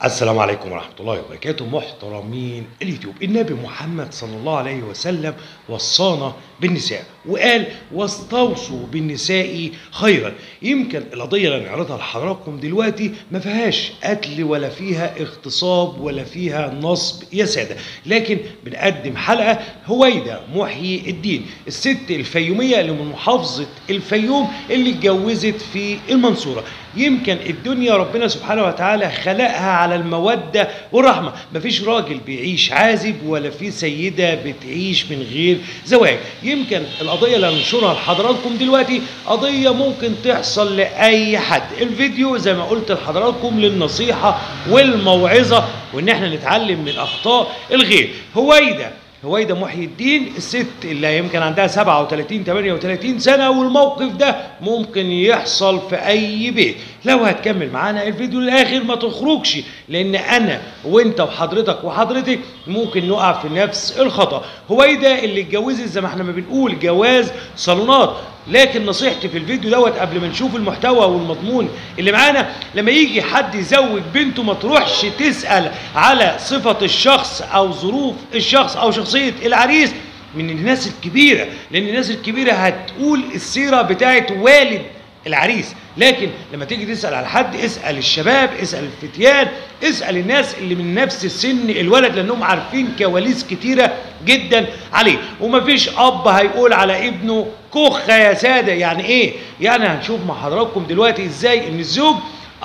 السلام عليكم ورحمة الله وبركاته محترمين اليوتيوب النبي محمد صلى الله عليه وسلم وصانا بالنساء وقال واستوصوا بالنساء خيرا يمكن القضية اللي هنعرضها لحضراتكم دلوقتي ما فيهاش قتل ولا فيها اغتصاب ولا فيها نصب يا سادة لكن بنقدم حلقة هويدا محيي الدين الست الفيومية اللي من محافظة الفيوم اللي اتجوزت في المنصورة يمكن الدنيا ربنا سبحانه وتعالى خلقها على المودة والرحمة مفيش راجل بيعيش عازب ولا في سيدة بتعيش من غير زواج يمكن القضية اللي هننشرها لحضراتكم دلوقتي قضية ممكن تحصل لأي حد الفيديو زي ما قلت لحضراتكم للنصيحة والموعظة وإن احنا نتعلم من أخطاء الغير هويدا هويدا محي الدين الست اللي يمكن عندها 37 38 سنه والموقف ده ممكن يحصل في اي بيت لو هتكمل معانا الفيديو للاخر ما تخرجش لان انا وانت وحضرتك وحضرتك ممكن نقع في نفس الخطا هويدا اللي اتجوزت زي ما احنا ما بنقول جواز صالونات لكن نصيحتي في الفيديو دوت قبل ما نشوف المحتوى والمضمون اللي معانا لما يجي حد يزوج بنته ما تروحش تسأل على صفة الشخص أو ظروف الشخص أو شخصية العريس من الناس الكبيرة لأن الناس الكبيرة هتقول السيرة بتاعت والد العريس لكن لما تيجي تسأل على حد اسأل الشباب اسأل الفتيان اسأل الناس اللي من نفس السن الولد لأنهم عارفين كواليس كتيرة جدا عليه ومفيش أب هيقول على ابنه كخة يا سادة يعني إيه؟ يعني هنشوف مع حضراتكم دلوقتي إزاي إن الزوج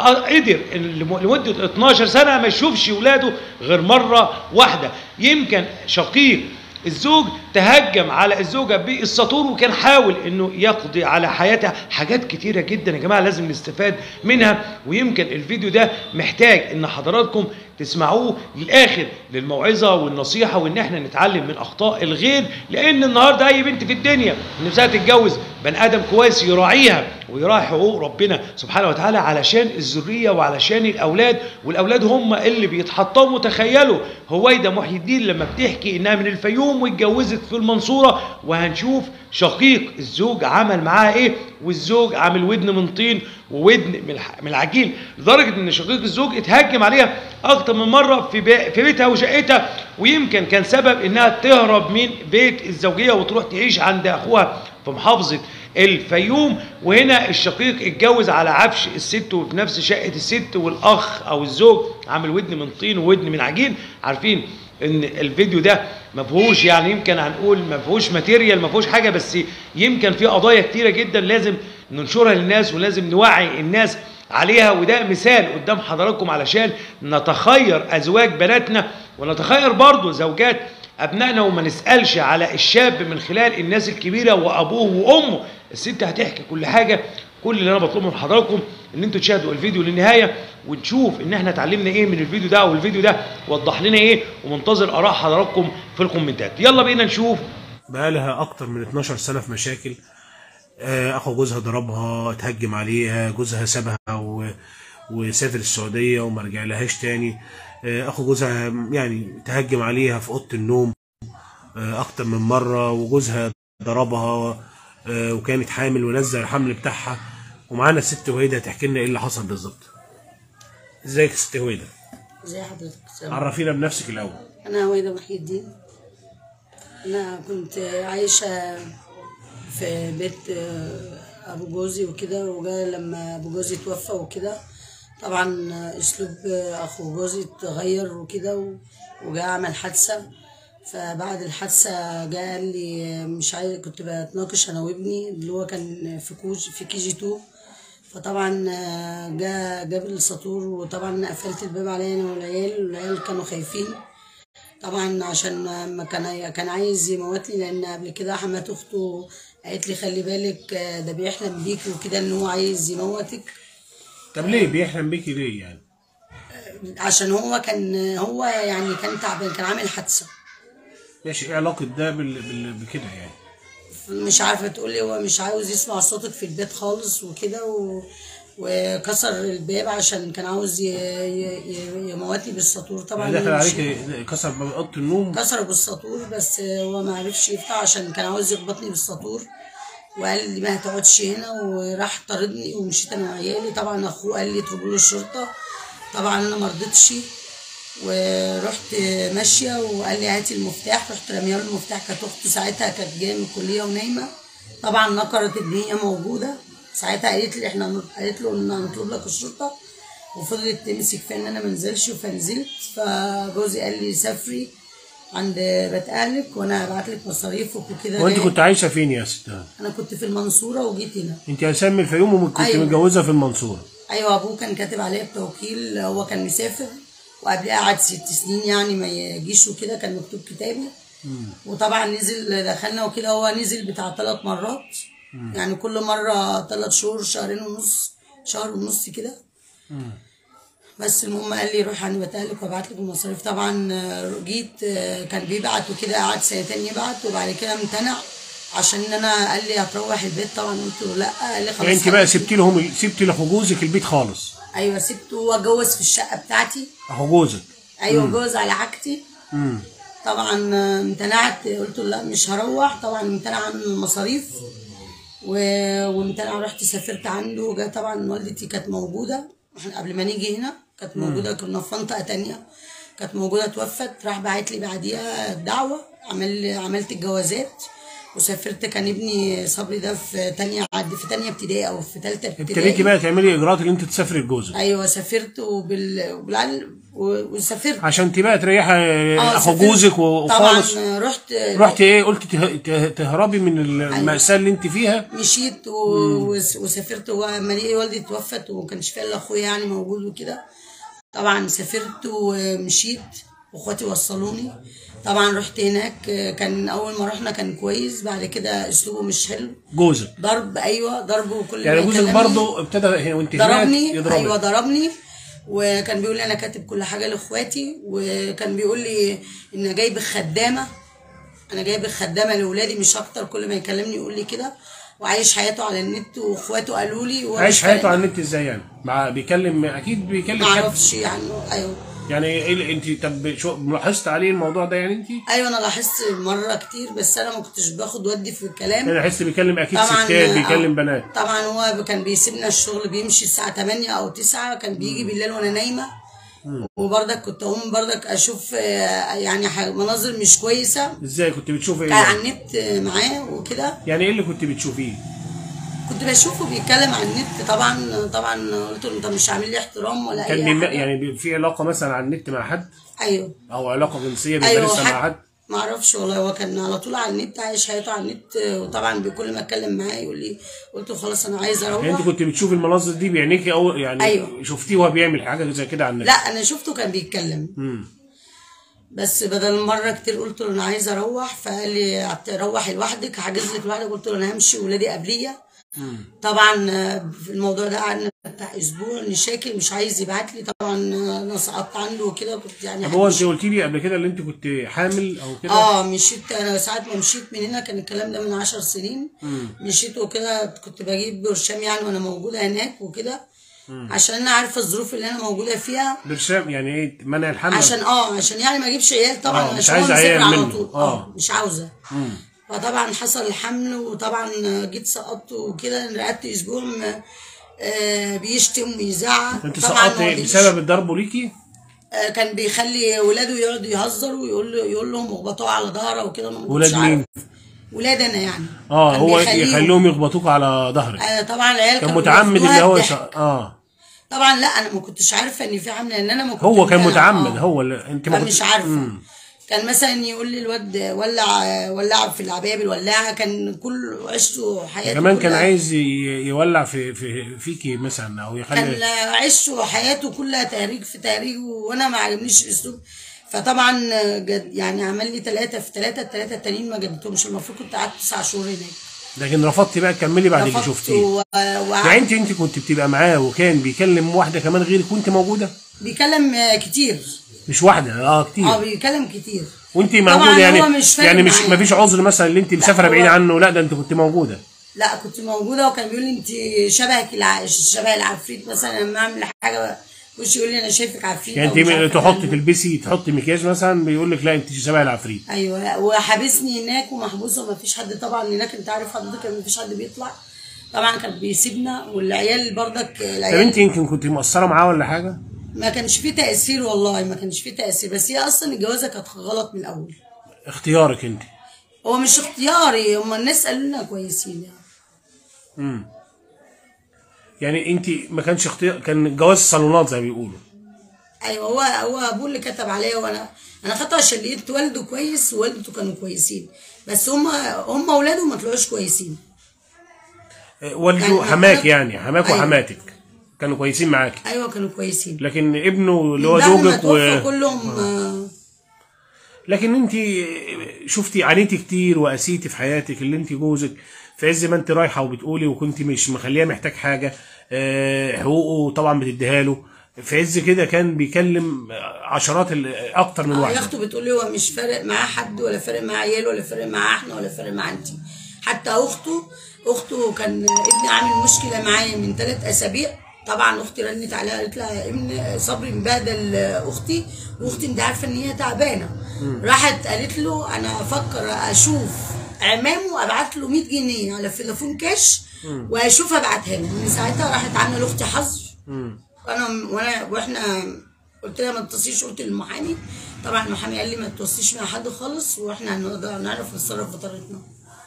قدر لمدة 12 سنة ما يشوفش ولاده غير مرة واحدة يمكن شقيق الزوج تهجم على الزوجة بالسطور وكان حاول انه يقضي على حياتها حاجات كتيرة جدا يا جماعة لازم نستفاد منها ويمكن الفيديو ده محتاج ان حضراتكم تسمعوه للاخر للموعظة والنصيحة وان احنا نتعلم من اخطاء الغير لان النهاردة اي بنت في الدنيا نفسها تتجوز بني ادم كويس يراعيها ويراعي حقوق ربنا سبحانه وتعالى علشان الذرية وعلشان الاولاد والاولاد هم اللي بيتحطموا تخيلوا هويدا محي الدين لما بتحكي انها من الفيوم واتجوزت في المنصورة وهنشوف شقيق الزوج عمل معاها ايه والزوج عامل ودن من طين وودن من العجين لدرجة ان شقيق الزوج اتهجم عليها اكتر من مرة في, بي في بيتها وشقتها ويمكن كان سبب انها تهرب من بيت الزوجية وتروح تعيش عند اخوها في محافظة الفيوم وهنا الشقيق اتجوز على عفش الست وفي نفس شقة الست والاخ او الزوج عامل ودن من طين وودن من عجين عارفين ان الفيديو ده ما فيهوش يعني يمكن هنقول ما فيهوش ماتيريال ما فيهوش حاجه بس يمكن في قضايا كتيره جدا لازم ننشرها للناس ولازم نوعي الناس عليها وده مثال قدام حضراتكم علشان نتخير ازواج بناتنا ونتخير برضو زوجات ابنائنا وما نسالش على الشاب من خلال الناس الكبيره وابوه وامه الست هتحكي كل حاجه كل اللي انا بطلبه من حضراتكم ان انتوا تشاهدوا الفيديو للنهايه ونشوف ان احنا اتعلمنا ايه من الفيديو ده والفيديو ده وضح لنا ايه ومنتظر اراء حضراتكم في الكومنتات يلا بينا نشوف بقالها اكتر من 12 سنه في مشاكل اخو جوزها ضربها اتهجم عليها جوزها سابها و... وسافر السعوديه وما رجعلهاش تاني اخو جوزها يعني تهجم عليها في اوضه النوم اكتر من مره وجوزها ضربها وكانت حامل ونزل الحمل بتاعها ومعانا الست هويدا هتحكي لنا ايه اللي حصل بالظبط ازيك يا ست هويدا ازي حضرتك عرفينا بنفسك الاول انا هويدا محي الدين انا كنت عايشه في بيت ابو جوزي وكده وجا لما ابو جوزي توفى وكده طبعا اسلوب اخو جوزي اتغير وكده وجا عمل حادثه فبعد الحادثه جه قال لي مش عايز كنت بتناقش انا وابني اللي هو كان في كوج في كي جي 2 فطبعا جا جاب السطور وطبعا قفلت الباب عليا انا والعيال والعيال كانوا خايفين طبعا عشان ما كان كان عايز يموتني لان قبل كده حمات اخته قالت لي خلي بالك ده بيحلم بيك وكده ان هو عايز يموتك طب ليه بيحلم بيكي ليه يعني عشان هو كان هو يعني كان تعبان كان عامل حادثه ماشي ايه علاقه ده بال... بال... بكده يعني مش عارفه تقول لي هو مش عاوز يسمع صوتك في البيت خالص وكده و... وكسر الباب عشان كان عاوز ي... ي... يموتني بالسطور طبعا دخل عليك كسر باب اوضه النوم كسر بالسطور بس هو ما عرفش يفتح عشان كان عاوز يخبطني بالسطور وقال لي ما هتقعدش هنا وراح طردني ومشيت انا وعيالي طبعا اخوه قال لي اطلبوا له الشرطه طبعا انا ما رضيتش ورحت ماشيه وقال لي هاتي المفتاح رحت راميه له المفتاح كانت اخته ساعتها كانت جايه من الكليه ونايمه طبعا نكرت ان هي موجوده ساعتها قالت لي احنا قالت له ان هنطلب لك الشرطه وفضلت تمسك فيا ان انا ما انزلش فنزلت فجوزي قال لي سافري عند بيت اهلك وانا هبعت لك مصاريفك وكده وانت جاي. كنت عايشه فين يا ست هاني؟ انا كنت في المنصوره وجيت هنا انت اساسا من الفيوم وكنت أيوة. متجوزه في المنصوره ايوه ابوه كان كاتب عليا بتوكيل هو كان مسافر وقبلها قعد ست سنين يعني ما يجيش وكده كان مكتوب كتابي وطبعا نزل دخلنا وكده هو نزل بتاع ثلاث مرات يعني كل مره ثلاث شهور شهرين ونص شهر ونص كده بس المهم قال لي روح عند بتقلك وابعت لك المصاريف طبعا آه، جيت آه، كان بيبعت وكده قعد سنتين يبعت وبعد كده امتنع عشان ان انا قال لي هتروح البيت طبعا قلت له لا قال لي خلاص يعني انت بقى هروح. سبتي لهم سبتي لاخو جوزك البيت خالص ايوه سبته هو اتجوز في الشقه بتاعتي اخو جوزك ايوه اتجوز على حاجتي امم طبعا آه، امتنعت قلت له لا مش هروح طبعا امتنع عن المصاريف و... وامتنع رحت سافرت عنده وجا طبعا والدتي كانت موجوده احنا قبل ما نيجي هنا كانت موجوده كنا في منطقه تانية كانت موجوده توفت راح باعت لي بعديها دعوه عمل عملت الجوازات وسافرت كان ابني صبري ده في تانية عد في تانية ابتدائي او في تالتة ابتديتي ابتدائي بقى تعملي اجراءات اللي انت تسافري لجوزك ايوه سافرت وبال... وبالعل... و- وسافرت عشان انت بقى تريحي آه، اخو سافرت. جوزك وخالص طبعا رحت رحت ايه قلت ته- ته- تهربي من المأساة اللي انت فيها مشيت و... وس- وسافرت وما لقي والدي توفت وما كانش فيها الا اخويا يعني موجود وكده طبعا سافرت ومشيت واخواتي وصلوني طبعا رحت هناك كان اول ما رحنا كان كويس بعد كده اسلوبه مش حلو جوزك ضرب ايوه ضرب وكل يعني ما جوزك يكلمني برضه ابتدى وانت هناك ضربني يضربك ايوه ضربني وكان بيقول لي انا كاتب كل حاجه لاخواتي وكان بيقول لي ان جايب خدامه انا جايب خدامه لاولادي مش اكتر كل ما يكلمني يقول لي كده وعايش حياته على النت واخواته قالوا لي وهو عايش مش حياته فاهم. على النت ازاي يعني مع بيكلم اكيد بيكلم ما حد اعرفش يعني ايوه يعني ايه اللي- انت طب شو لاحظت عليه الموضوع ده يعني انت ايوه انا لاحظت مره كتير بس انا ما كنتش باخد ودي في الكلام يعني احس بيكلم اكيد طبعا ستات آه، بيكلم بنات طبعا هو كان بيسيبنا الشغل بيمشي الساعه 8 او 9 كان بيجي بالليل وانا نايمه وبرضك كنت اقوم برضك اشوف آه، يعني ح- مناظر مش كويسه ازاي كنت بتشوفي ايه كان على يعني؟ النت آه، معاه وكده يعني ايه اللي كنت بتشوفيه كنت بشوفه بيتكلم على النت طبعا طبعا قلت له انت مش عامل لي احترام ولا كان اي بيم- حاجه يعني بي- في علاقه مثلا على النت مع حد ايوه او علاقه جنسيه ايوه بيمارسها مع حد حد ما اعرفش والله هو كان على طول على النت عايش حياته على النت وطبعا كل ما اتكلم معاه يقول لي قلت له خلاص انا عايز اروح يعني انت كنت بتشوفي المناظر دي بعينيكي او يعني أيوة. شفتيه وهو بيعمل حاجه زي كده على النت لا انا شفته كان بيتكلم امم بس بدل مره كتير قلت له انا عايز اروح فقال لي روحي لوحدك هحجز لك لوحدك قلت له انا همشي ولادي قبليه طبعا آه، في الموضوع ده قعدنا بتاع اسبوع نشاكل مش عايز يبعت لي طبعا آه، انا سقطت عنده وكده كنت يعني طب هو انت قلتي لي قبل كده اللي انت كنت حامل او كده اه مشيت انا ساعات ما مشيت من هنا كان الكلام ده من عشر سنين مشيت وكده كنت بجيب برشام يعني وانا موجوده هناك وكده عشان انا عارفه الظروف اللي انا موجوده فيها برشام يعني ايه منع الحمل عشان اه عشان يعني ما اجيبش عيال طبعا آه، مش عشان هو عايزة مسافر عيال على منه. طول آه. اه مش عاوزه فطبعا حصل الحمل وطبعا جيت سقطت وكده رقدت اسبوع م- آه بيشتم ويزعق انت طبعا هو سقطتي بيش- بسبب الضرب ليكي آه كان بيخلي ولاده يقعدوا يهزروا ويقول له يقول لهم اخبطوه على ظهره وكده انا ما كنتش ولاد مين؟ عارف. ولاد انا يعني اه كان هو بيخليهم- يخليهم يخبطوك على ظهرك آه طبعا العيال كان كانوا متعمد بياخدوها اللي هو بضحك. يس- اه طبعا لا انا ما كنتش عارفه ان في حمل لان انا ما كنت هو كان متابعة. متعمد آه. هو اللي انت ما فمش كنت- عارفه مم. كان مثلا يقول لي الواد ولع ولع في العبايه بالولاعه كان كل عشته حياته كمان كان كلها- عايز ي- يولع في في فيكي مثلا او كان يخلي عشته حياته كلها تهريج في تهريج وانا ما عجبنيش الاسلوب فطبعا جد يعني عمل لي ثلاثه في ثلاثه الثلاثه التانيين ما جبتهمش المفروض كنت قعدت تسع شهور هناك لكن رفضتي بقى تكملي بعد اللي رفضت شفتيه و- يعني وقعدت انت انت كنت بتبقى معاه وكان بيكلم واحده كمان غيرك وانت موجوده بيكلم كتير مش واحده اه كتير اه بيكلم كتير وانت طبعاً موجوده يعني هو مش فارق يعني مش معايا. ما فيش عذر مثلا اللي انت مسافره هو- بعيد عنه لا ده انت كنت موجوده لا كنت موجوده وكان بيقول لي انت شبهك الع... شبه العفريت مثلا لما اعمل حاجه وش يقول لي انا شايفك عفريت يعني أو مش انت عارفة تحطي أعمل. تلبسي تحطي مكياج مثلا بيقول لك لا انت شبه العفريت ايوه وحابسني هناك ومحبوسه وما فيش حد طبعا هناك انت عارف حضرتك ما فيش حد بيطلع طبعا كان بيسيبنا والعيال برضك طب العيال انت يمكن كنت مقصره معاه ولا حاجه ما كانش فيه تأثير والله ما كانش فيه تأثير بس هي أصلا الجوازة كانت غلط من الأول اختيارك انت هو مش اختياري هما الناس قالوا لنا كويسين يعني امم يعني انت ما كانش اختيار كان جواز صالونات زي ما بيقولوا ايوه هو هو ابوه اللي كتب عليا وانا انا خدته عشان لقيت والده كويس ووالدته كانوا كويسين بس هما هما اولاده ما طلعوش كويسين اه، والده يعني حماك أنا- يعني حماك أيوة. وحماتك كانوا كويسين معاك ايوه كانوا كويسين لكن ابنه اللي هو بعد ما زوجك توفى و... كلهم آه، لكن انت شفتي عانيتي كتير وقسيتي في حياتك اللي انت جوزك في عز ما انت رايحه وبتقولي وكنت مش مخليه محتاج حاجه اه، حقوقه طبعا بتديها له في عز كده كان بيكلم عشرات ال- اكتر من آه، يا واحد اخته بتقول لي هو مش فارق معاه حد ولا فارق معاه عيال ولا فارق معاه احنا ولا فارق معاه انت حتى اخته اخته كان ابني عامل مشكله معايا من ثلاث اسابيع طبعا اختي رنت عليها قالت لها ابن صبري مبهدل اختي واختي انت عارفه ان هي تعبانه راحت قالت له انا افكر اشوف عمامه ابعت له 100 جنيه على فودافون كاش واشوف ابعتها له من ساعتها راحت عامله لاختي حظر وانا وانا واحنا قلت لها ما تتصليش قلت للمحامي طبعا المحامي قال لي ما تتصليش مع حد خالص واحنا هنقدر نعرف نتصرف بطريقتنا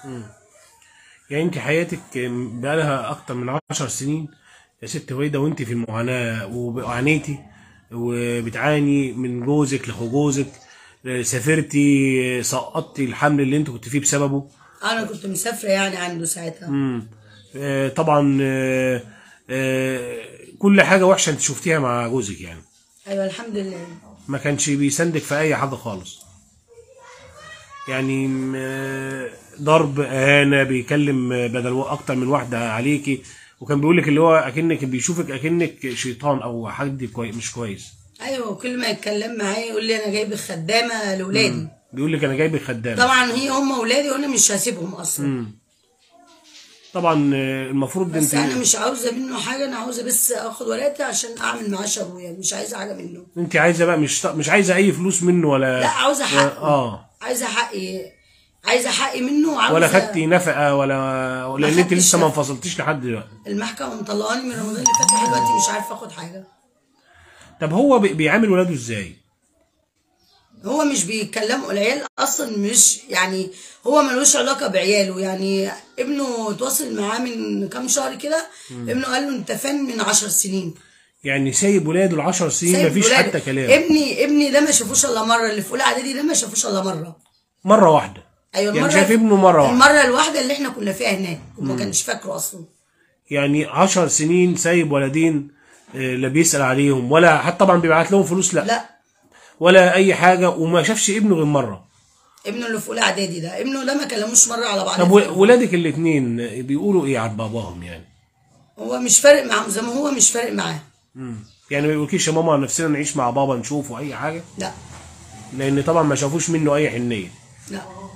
يعني انت حياتك بقالها اكتر من عشر سنين يا ست هويدا وانت في المعاناة وعانيتي وبتعاني من جوزك لاخو جوزك سافرتي سقطتي الحمل اللي انت كنت فيه بسببه انا كنت مسافره يعني عنده ساعتها مم. آه، طبعا آه، آه، كل حاجة وحشة انت شفتيها مع جوزك يعني ايوه الحمد لله ما كانش بيسندك في اي حاجه خالص يعني م- آه، ضرب اهانه بيكلم آه، بدل اكتر من واحده عليكي وكان بيقول لك اللي هو اكنك بيشوفك اكنك شيطان او حد كوي مش كويس ايوه وكل ما يتكلم معايا يقول لي انا جايب خدامه لاولادي بيقول لك انا جايب خدام طبعا هي هم اولادي وانا مش هسيبهم اصلا طبعا آه، المفروض بس انت انا مش عاوزه منه حاجه انا عاوزه بس اخد ورقتي عشان اعمل معاش ابويا مش عايزه حاجه منه انت عايزه بقى مش مش عايزه اي فلوس منه ولا لا عاوزه ولا- حقي اه عايزه حقي عايزه حقي منه وعاوزه ولا خدتي نفقه ولا ولا ان انت خدتش لسه ما نفقة. انفصلتيش لحد دلوقتي المحكمه مطلعاني من رمضان اللي فات لحد دلوقتي مش عارفه اخد حاجه طب هو بي- بيعامل ولاده ازاي؟ هو مش بيتكلموا العيال اصلا مش يعني هو ملوش علاقه بعياله يعني ابنه تواصل معاه من كام شهر كده ابنه قال له انت فان من عشر سنين يعني سايب ولاده العشر سنين سايب مفيش ولاده. حتى كلام ابني ابني ده ما شافوش الا مره اللي في اولى اعدادي ده ما شافوش الا مره مره واحده ايوه يعني المره شايف ابنه مره واحده المره الواحده اللي احنا كنا فيها هناك وما كانش فاكره اصلا يعني عشر سنين سايب ولدين آه، لا بيسأل عليهم ولا حتى طبعا بيبعت لهم فلوس لا, لا. لا ولا اي حاجه وما شافش ابنه غير مره ابنه اللي في اولى اعدادي ده ابنه ده ما كلموش مره على بعض طب و- ولادك الاثنين بيقولوا ايه عن باباهم يعني هو مش فارق معاهم زي ما هو مش فارق معاه مم. يعني ما بيقولكيش يا ماما نفسنا نعيش مع بابا نشوفه اي حاجه لا لان طبعا ما شافوش منه اي حنيه لا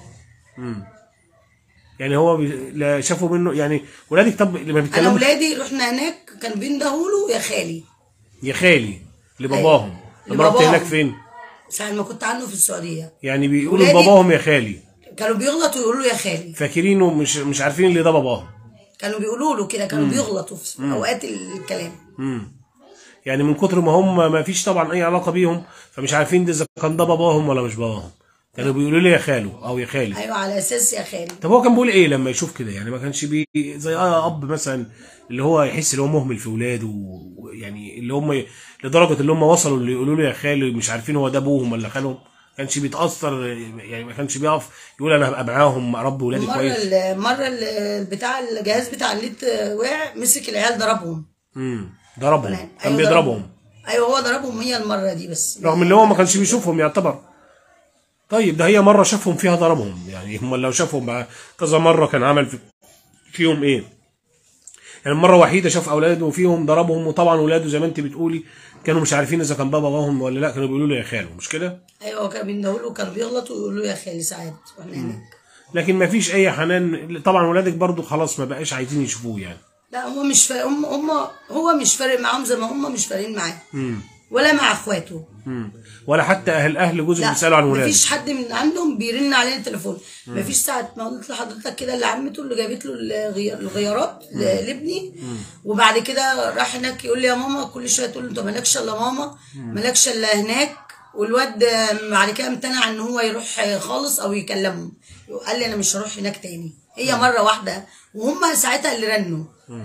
يعني هو بي... لا شافوا منه يعني ولادك طب لما انا بيتكلموا ولادي رحنا هناك كانوا بيندهوا يا خالي يا خالي لباباهم أيوة. لما رحت لباباهم. هناك فين ساعة ما كنت عنده في السعوديه يعني بيقولوا ولادي- لباباهم يا خالي كانوا بيغلطوا يقولوا له يا خالي فاكرينه مش مش عارفين اللي ده باباهم كانوا بيقولوا له كده كانوا بيغلطوا في اوقات الكلام امم يعني من كتر ما هم ما فيش طبعا اي علاقه بيهم فمش عارفين ده اذا كان ده باباهم ولا مش باباهم كانوا بيقولوا لي يا خالو او يا خالي ايوه على اساس يا خالي طب هو كان بيقول ايه لما يشوف كده يعني ما كانش بي زي آه اب مثلا اللي هو يحس ان هو مهمل في ولاده ويعني اللي هم لدرجه اللي هم وصلوا اللي يقولوا له يا خالي مش عارفين هو ده ابوهم ولا خالهم كانش بيتاثر يعني ما كانش بيقف يقول انا هبقى معاهم اربي ولادي مرة كويس ال- مرة ال- بتاع الجهاز بتاع النت وقع مسك العيال ضربهم امم ضربهم أيوة كان بيضربهم ايوه هو ضربهم هي المرة دي بس رغم ان هو ما كانش بيشوفهم يعتبر طيب ده هي مره شافهم فيها ضربهم يعني هم لو شافهم مع كذا مره كان عمل في فيهم ايه يعني مره وحيده شاف اولاده فيهم ضربهم وطبعا اولاده زي ما انت بتقولي كانوا مش عارفين اذا كان ده باباهم ولا لا كانوا بيقولوا له يا خالو مش كده ايوه كانوا بيندهوا له كانوا بيغلطوا ويقولوا له يا خالي ساعات واحنا هناك لكن ما فيش اي حنان طبعا ولادك برضو خلاص ما بقاش عايزين يشوفوه يعني لا هو مش فارق هم هم هو مش فارق معاهم زي ما هم مش فارقين معاه ولا مع اخواته مم. ولا حتى اهل اهل جوزك لا بيسالوا عن ولادك مفيش حد من عندهم بيرن علينا التليفون مفيش ساعه ما قلت لحضرتك كده اللي عمته اللي جابت له الغي- الغيارات ل- لابني وبعد كده راح هناك يقول لي يا ماما كل شويه تقول له انت مالكش الا ماما مالكش الا هناك والواد بعد كده امتنع ان هو يروح خالص او يكلمهم قال لي انا مش هروح هناك تاني هي مره واحده وهم ساعتها اللي رنوا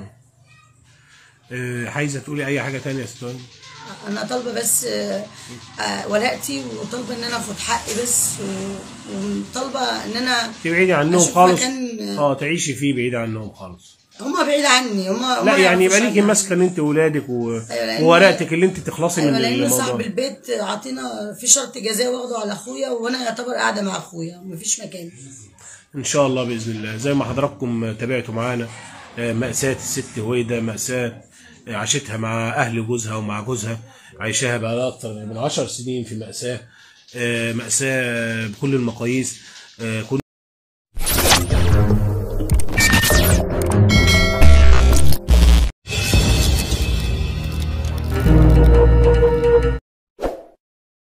آه، عايزه تقولي اي حاجه تانية يا ست هاني؟ انا طالبه بس آه، آه، ورقتي وطالبه ان انا اخد حقي بس و- وطالبه ان انا تبعدي عنهم أشوف خالص مكان- اه تعيشي فيه بعيد عنهم خالص هما بعيد عني هما لا هما يعني يعرفوش يبقى ليكي عني. ماسكه ان انت وولادك و... لأن- وورقتك اللي انت تخلصي ايوه من لان صاحب الموضوع البيت عاطينا في شرط جزاء واخده على اخويا وانا يعتبر قاعده مع اخويا مفيش مكان ان شاء الله باذن الله زي ما حضراتكم تابعتوا معانا آه، مأساة الست هويدا مأساة آه، عاشتها مع اهل جوزها ومع جوزها عايشاها بقى اكتر من عشر سنين في مأساة آه، مأساة بكل المقاييس آه، كنا